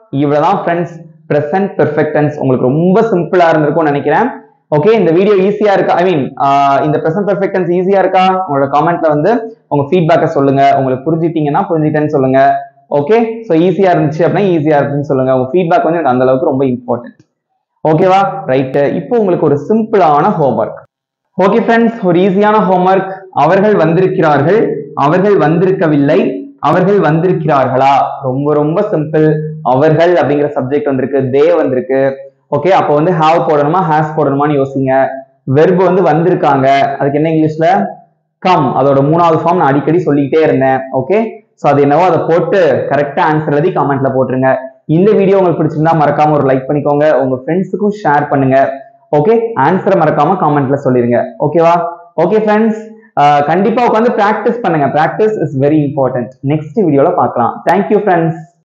இவ்வளவுதான் ஃப்ரெண்ட்ஸ் ப்ரெசன்ட் பெர்ஃபெக்ட் டென்ஸ் உங்களுக்கு ரொம்ப சிம்பிளா இருந்திருக்கும்னு நினைக்கிறேன் ஓகே இந்த வீடியோ ஈஸியா இருக்கா ஐ மீன் இந்த ப்ரெசன்ட் பெர்ஃபெக்ட் டென்ஸ் ஈஸியா இருக்கா உங்களோட காமெண்ட்ல வந்து உங்க ஃபீட்பேக்கை சொல்லுங்க உங்களுக்கு புரிஞ்சிட்டீங்கன்னா புரிஞ்சிட்டேன்னு சொல்லுங்க ஓகே ஸோ ஈஸியா இருந்துச்சு அப்படின்னா ஈஸியா இருக்குன்னு சொல்லுங்க உங்க ஃபீட்பேக் வந்து எனக்கு அந்த அளவுக்கு ரொம்ப இம்பார்ட்டன்ட் ஓகேவா ரைட்டு இப்போ உங்களுக்கு ஒரு சிம்பிளான ஹோம்ஒர்க் ஓகே ஃப்ரெண்ட்ஸ் ஒரு ஈஸியான ஹோம்ஒர்க் அவர்கள் வந்திருக்கிறார்கள் அவர்கள் வந்திருக்கவில்லை அவர்கள் வந்திருக்கிறார்களா ரொம்ப ரொம்ப சிம்பிள் அவர்கள் அப்படிங்கிற சப்ஜெக்ட் வந்திருக்கு தே வந்திருக்கு ஓகே அப்போ வந்து ஹாவ் போடணுமா ஹேஸ் போடணுமான்னு யோசிங்க வெர்பு வந்து வந்திருக்காங்க அதுக்கு என்ன இங்கிலீஷ்ல கம் அதோட மூணாவது ஃபார்ம் நான் அடிக்கடி சொல்லிக்கிட்டே இருந்தேன் ஓகே ஸோ அது என்னவோ அதை போட்டு கரெக்டா ஆன்சர் எழுதி கமெண்ட்ல போட்டுருங்க இந்த வீடியோ உங்களுக்கு பிடிச்சிருந்தா மறக்காம ஒரு லைக் பண்ணிக்கோங்க உங்க ஃப்ரெண்ட்ஸுக்கும் ஷேர் பண்ணுங்க ஓகே ஆன்சரை மறக்காம காமெண்ட்ல சொல்லிருங்க ஓகேவா ஓகே ஃப்ரெண்ட்ஸ் கண்டிப்பா உட்காந்து ப்ராக்டிஸ் பண்ணுங்க practice is very important next வீடியோல பார்க்கலாம் தேங்க்யூ ஃப்ரெண்ட்ஸ்